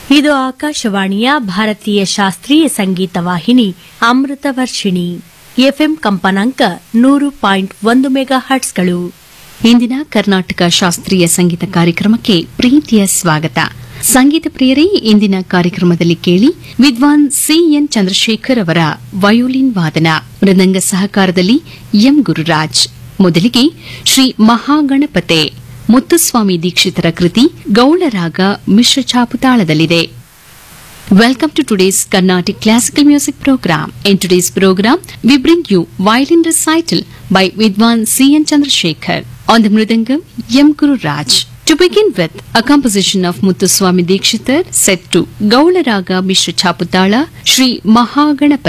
ಇದು ಆಕಾಶವಾಣಿಯ ಭಾರತೀಯ ಶಾಸ್ತ್ರೀಯ ಸಂಗೀತ ವಾಹಿನಿ ಅಮೃತ ವರ್ಷಿಣಿ ಎಫ್ಎಂ ಕಂಪನಾಂಕ ನೂರು ಪಾಯಿಂಟ್ ಒಂದು ಮೆಗಾ ಹರ್ಟ್ಸ್ಗಳು ಇಂದಿನ ಕರ್ನಾಟಕ ಶಾಸ್ತ್ರೀಯ ಸಂಗೀತ ಕಾರ್ಯಕ್ರಮಕ್ಕೆ ಪ್ರೀತಿಯ ಸ್ವಾಗತ ಸಂಗೀತ ಪ್ರಿಯರೇ ಇಂದಿನ ಕಾರ್ಯಕ್ರಮದಲ್ಲಿ ಕೇಳಿ ವಿದ್ವಾನ್ ಸಿಎನ್ ಚಂದ್ರಶೇಖರ್ ಅವರ ವಯೋಲಿನ್ ವಾದನ ಮೃದಂಗ ಸಹಕಾರದಲ್ಲಿ ಎಂ ಗುರುರಾಜ್ ಮೊದಲಿಗೆ ಶ್ರೀ ಮಹಾಗಣಪತೆ ಮುತ್ತುಸ್ವಾಮಿ ದೀಕ್ಷಿತರ ಕೃತಿ ಗೌಳರಾಗ ಮಿಶ್ರ ಛಾಪುತಾಳದಲ್ಲಿದೆ Welcome to today's Carnatic Classical Music Program. In today's program, we bring you violin recital by Vidwan C. N. Chandrasekhar on the Mridangam Yam Guru Raj. To begin with, a composition of Muthuswami Dikshitar set to Gaula Raga Mishra Chaputala Sri Mahaganapati.